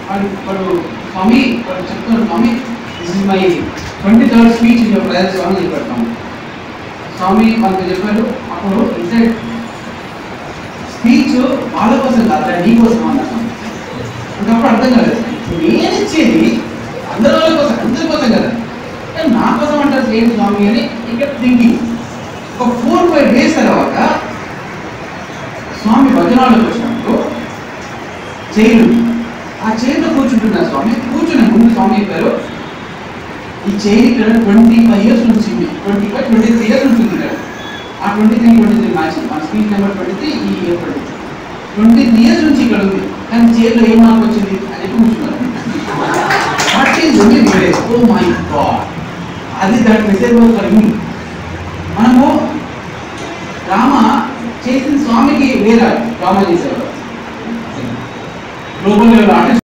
వాడు వాడు స్వామి వాడు చెప్తున్నాడు స్వామి this is my twenty third speech in your prayer స్వామి చెప్పాడు స్వామి స్వామి మనకు చెప్పాడు అప్పుడు ఇన్సైడ్ స్పీచ్ వాళ్ళ కోసం కాదు నీ కోసం అన్నారు స్వామి అంటే అప్పుడు అర్థం కాలేదు నేను ఇచ్చేది అందరి వాళ్ళ కోసం అందరి కోసం కదా కానీ నా కోసం అంటారు ఏంటి స్వామి అని ఇక్కడ థింకింగ్ ఒక ఫోర్ ఫైవ్ డేస్ తర్వాత స్వామి భజనాలకు వచ్చినప్పుడు చైర్ ఉంది. ఆ చైర్లో కూర్చుంటున్నారు స్వామి కూర్చున్న ముందు స్వామి చెప్పారు ఈ చైర్ ఇక్కడ ట్వంటీ ఫైవ్ ఇయర్స్ నుంచి twenty five twenty three years ఉంటుంది ఇక్కడ ఆ twenty three twenty three match మా స్పీచ్ నెంబర్ ట్వంటీ త్రీ ఈ year twenty twenty three years నుంచి ఇక్కడ ఉంది కానీ చైర్లో ఏం మార్పు వచ్చింది అని చెప్పి కూర్చున్నారు what is only grace oh my God అది దాని మెసేజ్ ఫర్ మీ మనము రామ చేసిన స్వామికి వేరే డ్రామా చేసేవారు గ్లోబల్ లెవెల్ ఆర్టిస్ట్